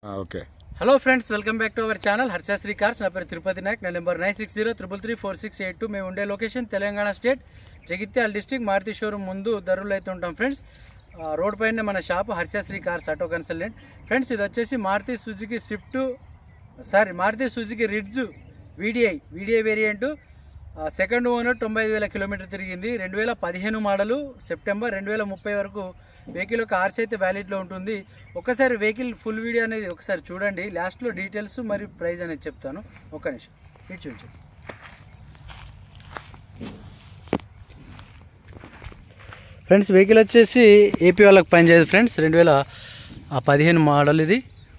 okay hello friends welcome back to our channel Harshasri cars నా పేరు తిరుపతి నాయక్ నా number nine six zero triple three four six eight two మేము ఉండే location Telangana state Jagtial district Maruti showroom ముందు ధరలు అయితే ఉంటాం ఫ్రెండ్స్ ఆ, రోడ్ పైన మన shop Harshasri cars auto consultant friends ఇది వచ్చేసి Maruti Suzuki Swift sorry Maruti Suzuki Ritz VDI VDI variant second owner తొంభై ఐదు వేల కిలోమీటర్ తిరిగింది రెండు వేల పదిహేను మోడలు సెప్టెంబర్ రెండు వేల ముప్పై వరకు వెహికల్ యొక్క ఆర్సీ అయితే వ్యాలిడ్లో ఉంటుంది ఒకసారి వెహికల్ ఫుల్ వీడియో అనేది ఒకసారి చూడండి లాస్ట్లో డీటెయిల్స్ మరియు ప్రైస్ అనేది చెప్తాను ఒక్క నిమిషం ఇటు చూపించండి ఫ్రెండ్స్ వెహికల్ వచ్చేసి ఏపీ వాళ్ళకి పనిచేయదు ఫ్రెండ్స్ రెండు వేల పదిహేను మోడల్ ఇది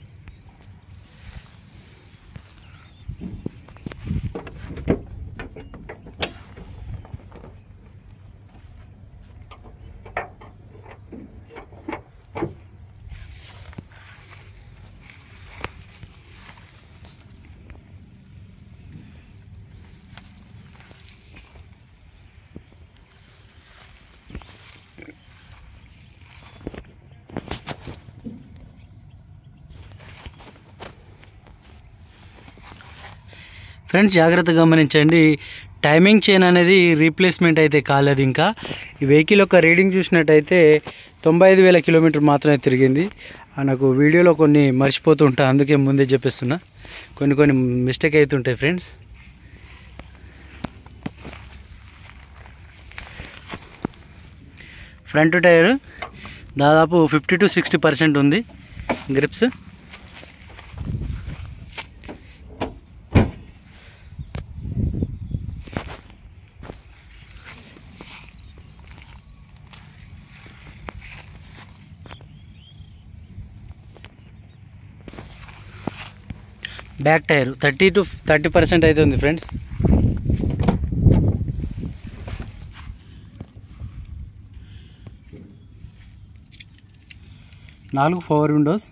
ఫ్రెండ్స్ జాగ్రత్తగా గమనించండి టైమింగ్ చైన్ అనేది రీప్లేస్మెంట్ అయితే కాలేదు ఇంకా ఈ వెహికల్ యొక్క రీడింగ్ చూసినట్టయితే తొంభై ఐదు వేల కిలోమీటర్ మాత్రమే తిరిగింది ఆ, నాకు వీడియోలో కొన్ని మర్చిపోతూ ఉంటా అందుకే ముందే చెప్పేస్తున్నా కొన్ని కొన్ని మిస్టేక్ అవుతుంటాయి ఫ్రెండ్స్ ఫ్రంట్ టైర్ దాదాపు ఫిఫ్టీ టు సిక్స్టీ పర్సెంట్ ఉంది grips back tyre thirty to thirty percent అయితే ఉంది ఫ్రెండ్స్ నాలుగు power windows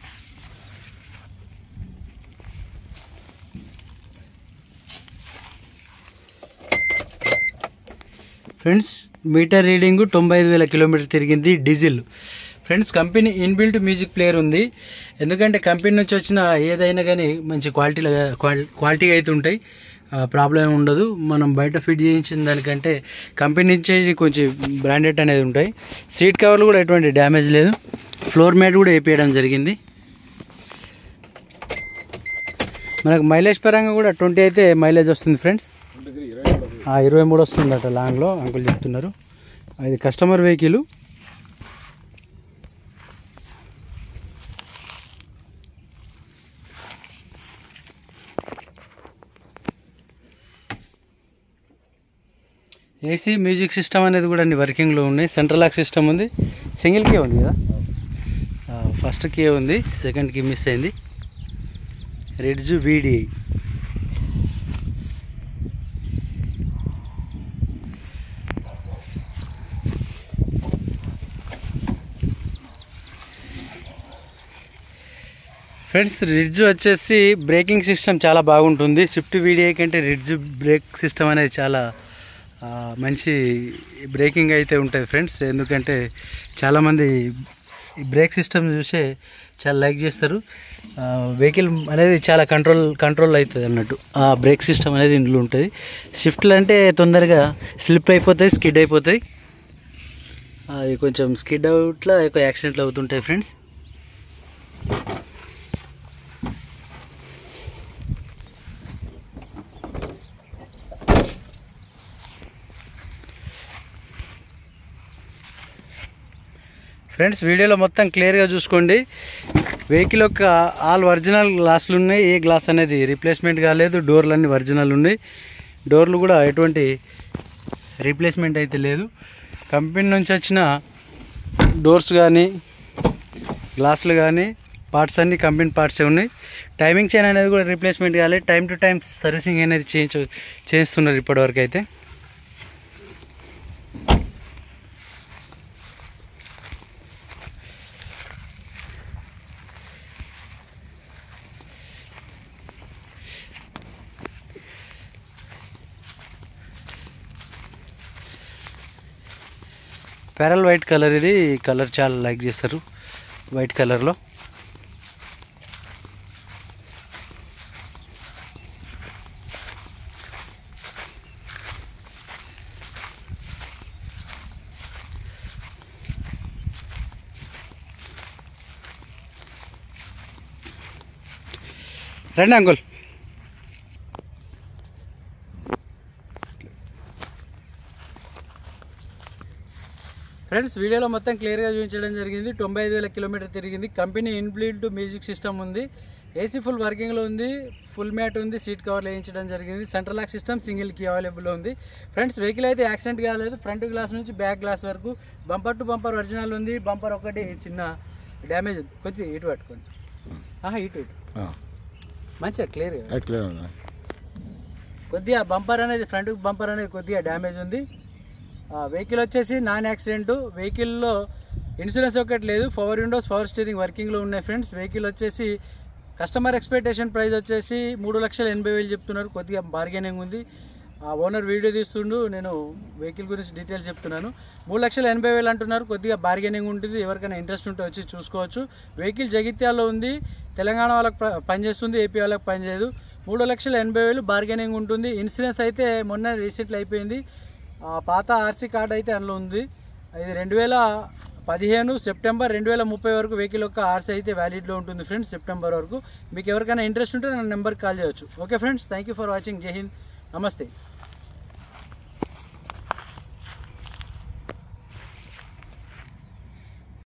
friends meter reading తొంభై ఐదు వేల కిలోమీటర్ తిరిగింది diesel friends company inbuilt music player ఉంది ఎందుకంటే కంపెనీ నుంచి వచ్చిన ఏదైనా కానీ మంచి క్వాలిటీ క్వాలిటీ అయితే ఉంటాయి ప్రాబ్లం ఉండదు మనం బయట ఫిట్ చేయించిన దానికంటే కంపెనీ నుంచే కొంచెం బ్రాండెడ్ అనేది ఉంటాయి సీట్ కవర్లు కూడా ఎటువంటి డ్యామేజ్ లేదు ఫ్లోర్ మ్యాట్ కూడా వేపించడం జరిగింది మనకు మైలేజ్ పరంగా కూడా ట్వంటీ అయితే మైలేజ్ వస్తుంది ఫ్రెండ్స్ ఆ, ఇరవై మూడు వస్తుందట లాంగ్లో అంకుల్ చెప్తున్నారు ఇది customer vehicle AC music system అనేది కూడా అన్ని వర్కింగ్లో ఉన్నాయి సెంట్రల్ లాక్ సిస్టమ్ ఉంది సింగిల్ కే ఉంది కదా ఫస్ట్ కే ఉంది సెకండ్ కి మిస్ అయింది రెడ్జ్ వీడిఐ ఫ్రెండ్స్ రిడ్జ్ వచ్చేసి బ్రేకింగ్ సిస్టమ్ చాలా బాగుంటుంది స్విఫ్ట్ వీడియో కంటే రిడ్జ్ బ్రేక్ సిస్టమ్ అనేది చాలా ఆ, మంచి బ్రేకింగ్ అయితే ఉంటుంది ఫ్రెండ్స్ ఎందుకంటే చాలామంది ఈ బ్రేక్ సిస్టమ్ చూసే చాలా లైక్ చేస్తారు వెహికల్ అనేది చాలా కంట్రోల్ కంట్రోల్ అవుతుంది అన్నట్టు ఆ బ్రేక్ సిస్టమ్ అనేది ఇందులో ఉంటుంది స్విఫ్ట్లు అంటే తొందరగా స్లిప్ అయిపోతాయి స్కిడ్ అయిపోతాయి అవి కొంచెం స్కిడ్ అవుట్లా ఎక్కువ యాక్సిడెంట్లు అవుతుంటాయి ఫ్రెండ్స్ ఫ్రెండ్స్ వీడియోలో మొత్తం క్లియర్గా చూసుకోండి వెహికల్ యొక్క ఆల్ ఒరిజినల్ గ్లాసులు ఉన్నాయి ఏ గ్లాస్ అనేది రీప్లేస్మెంట్ కాలేదు డోర్లు అన్ని ఒరిజినల్ ఉన్నాయి డోర్లు కూడా ఎటువంటి రీప్లేస్మెంట్ అయితే లేదు కంపెనీ నుంచి వచ్చిన డోర్స్ కానీ గ్లాసులు కానీ పార్ట్స్ అన్ని కంపెనీ పార్ట్సే ఉన్నాయి టైమింగ్ చైన్ అనేది కూడా రీప్లేస్మెంట్ కాలేదు టైం టు టైం సర్వీసింగ్ అనేది చేయించు చేస్తున్నారు ఇప్పటివరకు అయితే పెరల్ వైట్ కలర్ ఇది ఈ కలర్ చాలా లైక్ చేస్తారు వైట్ కలర్లో రండి అంకుల్ ఫ్రెండ్స్ వీడియోలో మొత్తం క్లియర్గా చూపించడం జరిగింది తొంభై ఐదు వేల కిలోమీటర్ తిరిగింది కంపెనీ ఇన్బిల్ట్ మ్యూజిక్ సిస్టమ్ ఉంది ఏసీ ఫుల్ వర్కింగ్లో ఉంది ఫుల్ మ్యాట్ ఉంది సీట్ కవర్లు వేయించడం జరిగింది central lock system single key available ఉంది ఫ్రెండ్స్ వెహికల్ అయితే యాక్సిడెంట్ కాలేదు ఫ్రంట్ గ్లాస్ నుంచి బ్యాక్ గ్లాస్ వరకు బంపర్ టు బంపర్ ఒరిజినల్ ఉంది బంపర్ ఒకటి చిన్న డ్యామేజ్ ఉంది కొంచెం ఇటు పట్టుకోండి ఆహా ఇటు ఇటు మంచిగా క్లియర్గా ఎట్లా ఉందా కొద్దిగా బంపర్ అనేది ఫ్రంట్ బంపర్ అనేది కొద్దిగా డ్యామేజ్ ఉంది వెహికల్ వచ్చేసి నాన్ యాక్సిడెంట్ వెహికల్లో ఇన్సూరెన్స్ ఒకటి లేదు పవర్ విండోస్ పవర్ స్టీరింగ్ వర్కింగ్లో ఉన్నాయి ఫ్రెండ్స్ వెహికల్ వచ్చేసి కస్టమర్ ఎక్స్పెక్టేషన్ ప్రైస్ వచ్చేసి మూడు లక్షల ఎనభై వేలు చెప్తున్నారు కొద్దిగా బార్గెనింగ్ ఉంది ఆ ఓనర్ వీడియో తీస్తుండు నేను వెహికల్ గురించి డీటెయిల్స్ చెప్తున్నాను మూడు లక్షల ఎనభై వేలు అంటున్నారు కొద్దిగా బార్గెనింగ్ ఉంటుంది ఎవరికైనా ఇంట్రెస్ట్ ఉంటే వచ్చి చూసుకోవచ్చు వెహికల్ జగిత్యాల్లో ఉంది తెలంగాణ వాళ్ళకి ప- పనిచేస్తుంది ఏపీ వాళ్ళకి పనిచేయదు మూడు లక్షల ఎనభై వేలు బార్గెనింగ్ ఉంటుంది ఇన్సూరెన్స్ అయితే మొన్న రీసెంట్లో అయిపోయింది ఆ పాత ఆర్సీ కార్డ్ అయితే అందులో ఉంది ఇది రెండు వేల పదిహేను సెప్టెంబర్ రెండు వేల ముప్పై వరకు వెహికల్ యొక్క ఆర్సీ అయితే వ్యాలిడ్లో ఉంటుంది ఫ్రెండ్స్ సెప్టెంబర్ వరకు మీకు ఎవరికైనా ఇంట్రెస్ట్ ఉంటే నా నెంబర్కి కాల్ చేయవచ్చు okay friends thank you for watching Jai Hind నమస్తే